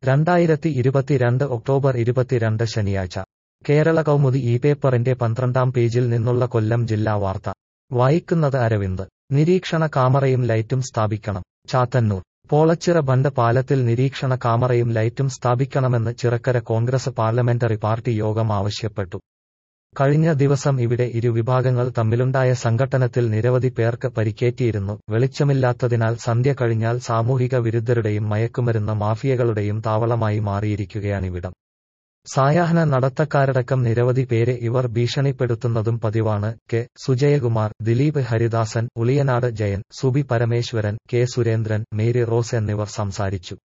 രണ്ടായിരത്തി ഇരുപത്തിരണ്ട് ഒക്ടോബർ ഇരുപത്തിരണ്ട് ശനിയാഴ്ച കേരള കൗമുദി ഈ പേപ്പറിന്റെ പന്ത്രണ്ടാം പേജിൽ നിന്നുള്ള കൊല്ലം ജില്ലാ വാർത്ത വായിക്കുന്നത് അരവിന്ദ് നിരീക്ഷണ കാമറയും ലൈറ്റും സ്ഥാപിക്കണം ചാത്തന്നൂർ പോളച്ചിറ ബണ്ട് പാലത്തിൽ നിരീക്ഷണ കാമറയും ലൈറ്റും സ്ഥാപിക്കണമെന്ന് ചിറക്കര കോൺഗ്രസ് പാർലമെന്ററി പാർട്ടി യോഗം ആവശ്യപ്പെട്ടു കഴിഞ്ഞ ദിവസം ഇവിടെ ഇരുവിഭാഗങ്ങൾ തമ്മിലുണ്ടായ സംഘട്ടനത്തിൽ നിരവധി പേർക്ക് പരിക്കേറ്റിയിരുന്നു വെളിച്ചമില്ലാത്തതിനാൽ സന്ധ്യ കഴിഞ്ഞാൽ സാമൂഹിക വിരുദ്ധരുടെയും മയക്കുമരുന്ന് മാഫിയകളുടെയും താവളമായി മാറിയിരിക്കുകയാണിവിടം സായാഹ്ന നടത്തക്കാരടക്കം നിരവധി പേരെ ഇവർ ഭീഷണിപ്പെടുത്തുന്നതും പതിവാണ് K Sujayakumar Dileep Haridasan Uliyanad Jayan Subi Parameswaran K Surendran Mary Rose എന്നിവർ സംസാരിച്ചു